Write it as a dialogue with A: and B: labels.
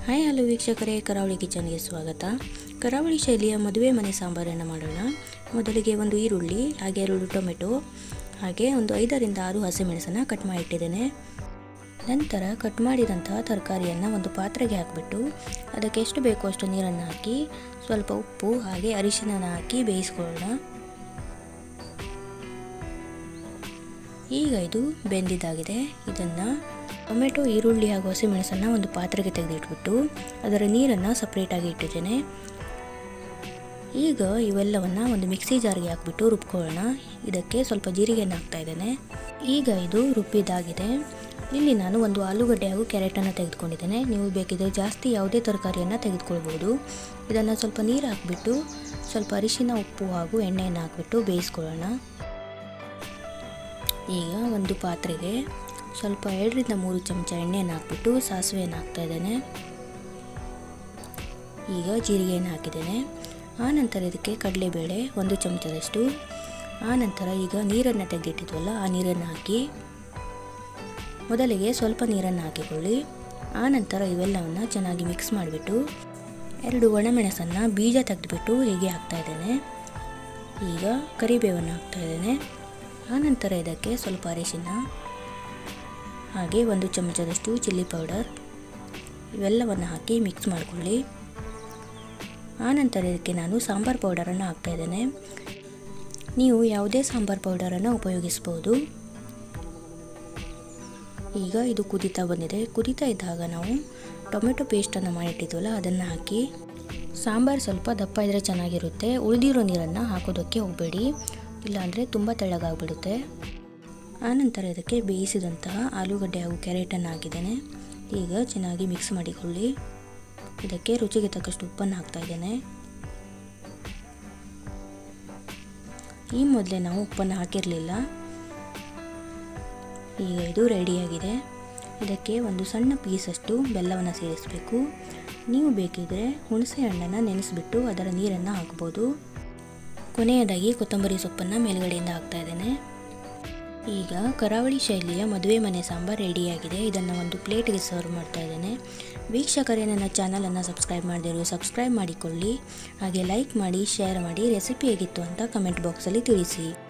A: hi hello ವೀಕ್ಷಕರೇ ಕರಾವಳಿ ಕಿಚನ್ಗೆ ಸ್ವಾಗತ ಕರಾವಳಿ ಶೈಲಿಯ ಮದುವೆ ಮನೆ ಸಾಂಬಾರನ್ನು ಮಾಡೋಣ ಮೊದಲಿಗೆ ಒಂದು ಈರುಳ್ಳಿ ಹಾಗೆ ಎರಡು ಟೊಮೆಟೊ ಹಾಗೆ ಒಂದು ಐದರಿಂದ ಆರು ಹಸಿಮೆಣಸನ್ನು ಕಟ್ ಮಾಡಿ ಇಟ್ಟಿದ್ದೇನೆ ನಂತರ ಕಟ್ ಮಾಡಿದಂತಹ ತರಕಾರಿಯನ್ನು ಒಂದು ಪಾತ್ರೆಗೆ ಹಾಕಿಬಿಟ್ಟು ಅದಕ್ಕೆ ಎಷ್ಟು ಬೇಕೋ ಅಷ್ಟು ನೀರನ್ನು ಹಾಕಿ ಸ್ವಲ್ಪ ಉಪ್ಪು ಹಾಗೆ ಅರಿಶಿನ ಹಾಕಿ ಬೇಯಿಸ್ಕೊಳ್ಳೋಣ ಈಗ ಇದು ಬೆಂದಿದ್ದಾಗಿದೆ ಇದನ್ನು ಟೊಮೆಟೊ ಈರುಳ್ಳಿ ಹಾಗೂ ಹಸಿಮೆಣಸನ್ನು ಒಂದು ಪಾತ್ರೆಗೆ ತೆಗೆದಿಟ್ಬಿಟ್ಟು ಅದರ ನೀರನ್ನು ಸಪ್ರೇಟಾಗಿ ಇಟ್ಟಿದ್ದೇನೆ ಈಗ ಇವೆಲ್ಲವನ್ನು ಒಂದು ಮಿಕ್ಸಿ ಜಾರ್ಗೆ ಹಾಕ್ಬಿಟ್ಟು ರುಬ್ಕೊಳ್ಳೋಣ ಇದಕ್ಕೆ ಸ್ವಲ್ಪ ಜೀರಿಗೆಯನ್ನು ಹಾಕ್ತಾ ಇದ್ದೇನೆ ಈಗ ಇದು ರುಬ್ಬಿದಾಗಿದೆ ಇಲ್ಲಿ ನಾನು ಒಂದು ಆಲೂಗಡ್ಡೆ ಹಾಗೂ ಕ್ಯಾರೆಟನ್ನು ತೆಗೆದುಕೊಂಡಿದ್ದೇನೆ ನೀವು ಬೇಕಿದ್ರೆ ಜಾಸ್ತಿ ಯಾವುದೇ ತರಕಾರಿಯನ್ನು ತೆಗೆದುಕೊಳ್ಬೋದು ಇದನ್ನು ಸ್ವಲ್ಪ ನೀರು ಹಾಕಿಬಿಟ್ಟು ಸ್ವಲ್ಪ ಅರಿಶಿನ ಉಪ್ಪು ಹಾಗೂ ಎಣ್ಣೆಯನ್ನು ಹಾಕಿಬಿಟ್ಟು ಬೇಯಿಸ್ಕೊಳ್ಳೋಣ ಈಗ ಒಂದು ಪಾತ್ರೆಗೆ ಸ್ವಲ್ಪ ಎರಡರಿಂದ ಮೂರು ಚಮಚ ಎಣ್ಣೆಯನ್ನು ಹಾಕ್ಬಿಟ್ಟು ಸಾಸಿವೆಯನ್ನು ಹಾಕ್ತಾ ಇದ್ದೇನೆ ಈಗ ಜೀರಿಗೆಯನ್ನು ಹಾಕಿದ್ದೇನೆ ಆನಂತರ ಇದಕ್ಕೆ ಕಡಲೆಬೇಳೆ ಒಂದು ಚಮಚದಷ್ಟು ಆನಂತರ ಈಗ ನೀರನ್ನು ತೆಗೆದಿಟ್ಟಿದ್ವಲ್ಲ ಆ ನೀರನ್ನು ಹಾಕಿ ಮೊದಲಿಗೆ ಸ್ವಲ್ಪ ನೀರನ್ನು ಹಾಕಿಕೊಳ್ಳಿ ಆನಂತರ ಇವೆಲ್ಲವನ್ನು ಚೆನ್ನಾಗಿ ಮಿಕ್ಸ್ ಮಾಡಿಬಿಟ್ಟು ಎರಡು ಒಣಮೆಣಸನ್ನು ಬೀಜ ತೆಗೆದುಬಿಟ್ಟು ಹೀಗೆ ಹಾಕ್ತಾ ಇದ್ದೇನೆ ಈಗ ಕರಿಬೇವನ್ನು ಹಾಕ್ತಾ ಇದ್ದೇನೆ ಆನಂತರ ಇದಕ್ಕೆ ಸ್ವಲ್ಪ ಅರಿಶಿನ ಹಾಗೆ ಒಂದು ಚಮಚದಷ್ಟು ಚಿಲ್ಲಿ ಪೌಡರ್ ಇವೆಲ್ಲವನ್ನು ಹಾಕಿ ಮಿಕ್ಸ್ ಮಾಡಿಕೊಳ್ಳಿ ಆನಂತರ ಇದಕ್ಕೆ ನಾನು ಸಾಂಬಾರು ಪೌಡರನ್ನು ಹಾಕ್ತಾ ಇದ್ದೇನೆ ನೀವು ಯಾವುದೇ ಸಾಂಬಾರು ಪೌಡರನ್ನು ಉಪಯೋಗಿಸ್ಬೋದು ಈಗ ಇದು ಕುದೀತಾ ಬಂದಿದೆ ಕುದೀತಾ ಇದ್ದಾಗ ನಾವು ಟೊಮೆಟೊ ಪೇಸ್ಟನ್ನು ಮಾಡಿಟ್ಟಿದ್ವಲ್ಲ ಅದನ್ನು ಹಾಕಿ ಸಾಂಬಾರು ಸ್ವಲ್ಪ ದಪ್ಪ ಇದ್ದರೆ ಚೆನ್ನಾಗಿರುತ್ತೆ ಉಳಿದಿರೋ ನೀರನ್ನು ಹಾಕೋದಕ್ಕೆ ಹೋಗಬೇಡಿ ಇಲ್ಲಾಂದರೆ ತುಂಬ ತೆಳ್ಳಗಾಗ್ಬಿಡುತ್ತೆ ಆನಂತರ ಇದಕ್ಕೆ ಬೇಯಿಸಿದಂತಹ ಆಲೂಗಡ್ಡೆ ಹಾಗೂ ಕ್ಯಾರೆಟನ್ನು ಹಾಕಿದ್ದೇನೆ ಈಗ ಚೆನ್ನಾಗಿ ಮಿಕ್ಸ್ ಮಾಡಿಕೊಳ್ಳಿ ಇದಕ್ಕೆ ರುಚಿಗೆ ತಕ್ಕಷ್ಟು ಉಪ್ಪನ್ನು ಹಾಕ್ತಾ ಇದ್ದೇನೆ ಈ ಮೊದಲೇ ನಾವು ಉಪ್ಪನ್ನು ಹಾಕಿರಲಿಲ್ಲ ಈಗ ಇದು ರೆಡಿಯಾಗಿದೆ ಇದಕ್ಕೆ ಒಂದು ಸಣ್ಣ ಪೀಸಷ್ಟು ಬೆಲ್ಲವನ್ನು ಸೇರಿಸಬೇಕು ನೀವು ಬೇಕಿದ್ದರೆ ಹುಣಸೆ ಹಣ್ಣನ್ನು ನೆನೆಸಿಬಿಟ್ಟು ಅದರ ನೀರನ್ನು ಹಾಕ್ಬೋದು ಕೊನೆಯದಾಗಿ ಕೊತ್ತಂಬರಿ ಸೊಪ್ಪನ್ನು ಮೇಲ್ಗಡೆಯಿಂದ ಹಾಕ್ತಾ ಇದ್ದೇನೆ ಈಗ ಕರಾವಳಿ ಶೈಲಿಯ ಮದುವೆ ಮನೆ ಸಾಂಬಾರ್ ರೆಡಿಯಾಗಿದೆ ಇದನ್ನು ಒಂದು ಪ್ಲೇಟ್ಗೆ ಸರ್ವ್ ಮಾಡ್ತಾ ಇದ್ದೇನೆ ವೀಕ್ಷಕರೇ ನನ್ನ ಚಾನಲನ್ನು ಸಬ್ಸ್ಕ್ರೈಬ್ ಮಾಡದಿರೋ ಸಬ್ಸ್ಕ್ರೈಬ್ ಮಾಡಿಕೊಳ್ಳಿ ಹಾಗೆ ಲೈಕ್ ಮಾಡಿ ಶೇರ್ ಮಾಡಿ ರೆಸಿಪಿ ಹೇಗಿತ್ತು ಅಂತ ಕಮೆಂಟ್ ಬಾಕ್ಸಲ್ಲಿ ತಿಳಿಸಿ